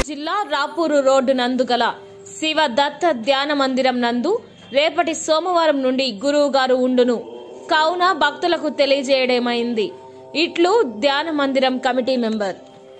జిల్లా రాపూరు రోడ్డు నందు గల శివ దత్త ధ్యాన మందిరం నందు రేపటి సోమవారం నుండి గురువు గారు ఉండును కావున భక్తులకు తెలియజేయడమైంది ఇట్లు ధ్యాన మందిరం కమిటీ మెంబర్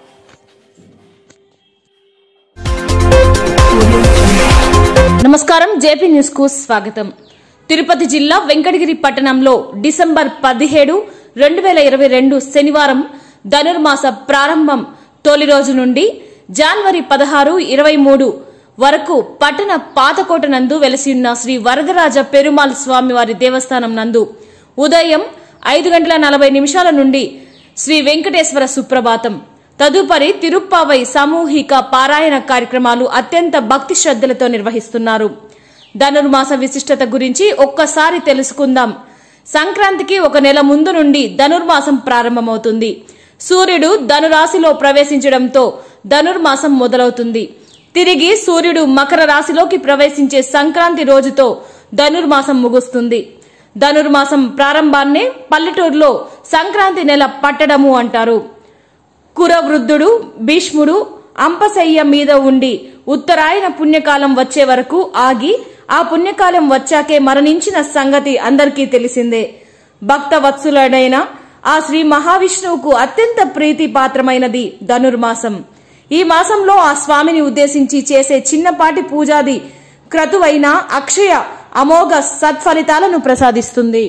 నమస్కారం జేపీ న్యూస్ కు స్వాగతం తిరుపతి జిల్లా వెంకటగిరి పట్టణంలో డిసెంబర్ పదిహేడు రెండు వేల ఇరవై రెండు శనివారం ధనుర్మాస ప్రారంభం తొలి రోజు నుండి జనవరి పదహారు ఇరవై మూడు వరకు పట్టణ పాతకోట నందు వెలసి ఉన్న శ్రీ వరదరాజ పెరుమాల్ స్వామివారి దేవస్థానం నందు ఉదయం ఐదు గంటల నలభై నిమిషాల నుండి శ్రీ వెంకటేశ్వర సుప్రభాతం తదుపరి తిరుప్పావై సామూహిక పారాయణ కార్యక్రమాలు అత్యంత భక్తి శ్రద్ధలతో నిర్వహిస్తున్నారు ధనుర్మాస విశిష్టత గురించి ఒక్కసారి తెలుసుకుందాం సంక్రాంతికి ఒక నెల ముందు నుండి ధనుర్మాసం ప్రారంభమవుతుంది సూర్యుడు ధనురాశిలో ప్రవేశించడంతో ధనుర్మాసం మొదలవుతుంది తిరిగి సూర్యుడు మకర రాశిలోకి ప్రవేశించే సంక్రాంతి రోజుతో ధనుర్మాసం ముగుస్తుంది ధనుర్మాసం ప్రారంభాన్నే పల్లెటూరులో సంక్రాంతి నెల పట్టడము అంటారు కురవృద్ధుడు భీష్ముడు అంపశయ్య మీద ఉండి ఉత్తరాయణ పుణ్యకాలం వచ్చే వరకు ఆగి ఆ పుణ్యకాలం వచ్చాకే మరణించిన సంగతి అందరికీ తెలిసిందే భక్త వత్సులుడైన ఆ శ్రీ మహావిష్ణువుకు అత్యంత ప్రీతి పాత్రమైనది ధనుర్మాసం ఈ మాసంలో ఆ స్వామిని ఉద్దేశించి చేసే చిన్నపాటి పూజాది క్రతువైన అక్షయ అమోఘ సత్ఫలితాలను ప్రసాదిస్తుంది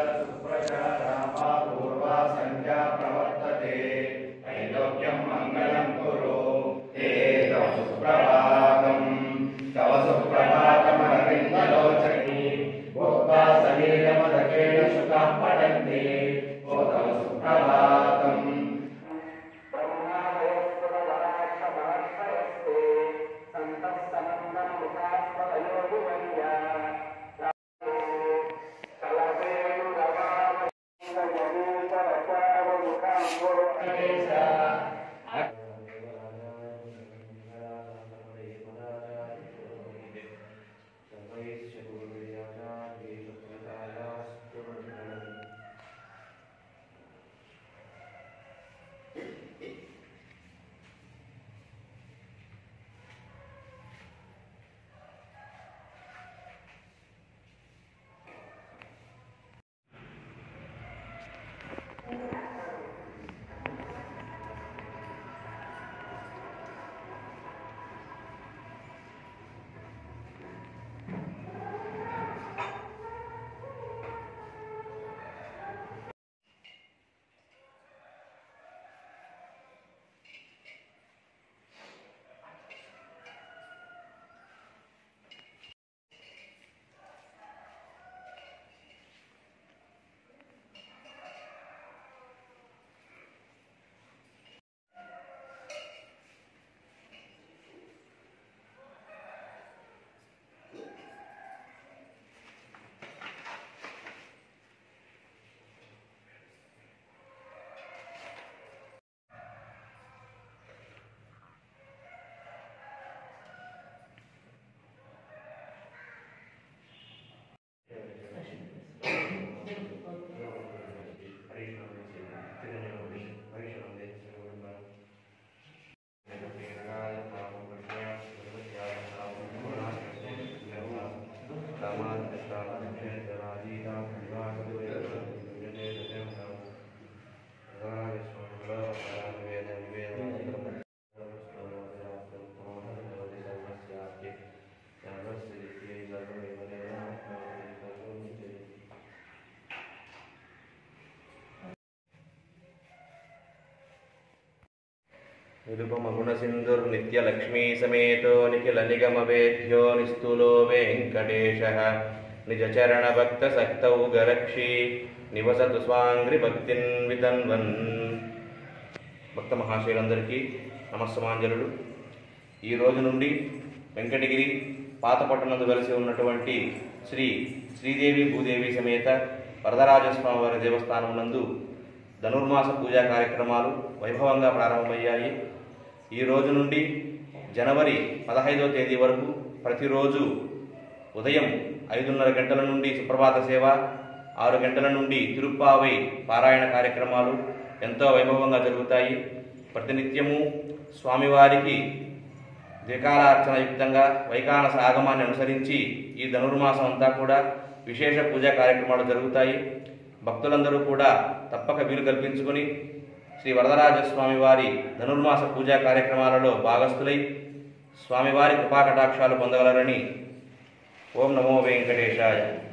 నిరుపమగుణసింధుర్నిత్యలక్ష్మీ సమేతో నిఖిల నిగమవేద్యో నిస్తులో వెంకటేశ నిజచరణభక్తసక్తౌ గరక్షి నివసతు స్వాంగ్రి భక్తిన్ వితన్వన్ భక్త మహాశయులందరికీ నమస్సమాంజలుడు ఈ రోజు నుండి వెంకటగిరి పాతపట్టణందు వెలసి ఉన్నటువంటి శ్రీ శ్రీదేవి భూదేవి సమేత వరదరాజస్వామి వారి దేవస్థానం నందు ధనుర్మాస పూజా కార్యక్రమాలు వైభవంగా ప్రారంభమయ్యాయి ఈ రోజు నుండి జనవరి పదహైదవ తేదీ వరకు ప్రతిరోజు ఉదయం ఐదున్నర గంటల నుండి సుప్రభాత సేవ ఆరు గంటల నుండి తిరుప్పావై పారాయణ కార్యక్రమాలు ఎంతో వైభవంగా జరుగుతాయి ప్రతినిత్యము స్వామివారికి ద్వికాలార్చన యుక్తంగా వైకానస ఆగమాన్ని అనుసరించి ఈ ధనుర్మాసం అంతా కూడా విశేష పూజా కార్యక్రమాలు జరుగుతాయి భక్తులందరూ కూడా తప్పక వీలు కల్పించుకొని శ్రీ వరదరాజస్వామి వారి ధనుర్మాస పూజా కార్యక్రమాలలో భాగస్థులై స్వామివారి కృపాకటాక్షాలు పొందగలరని ఓం నమో వెంకటేశాయ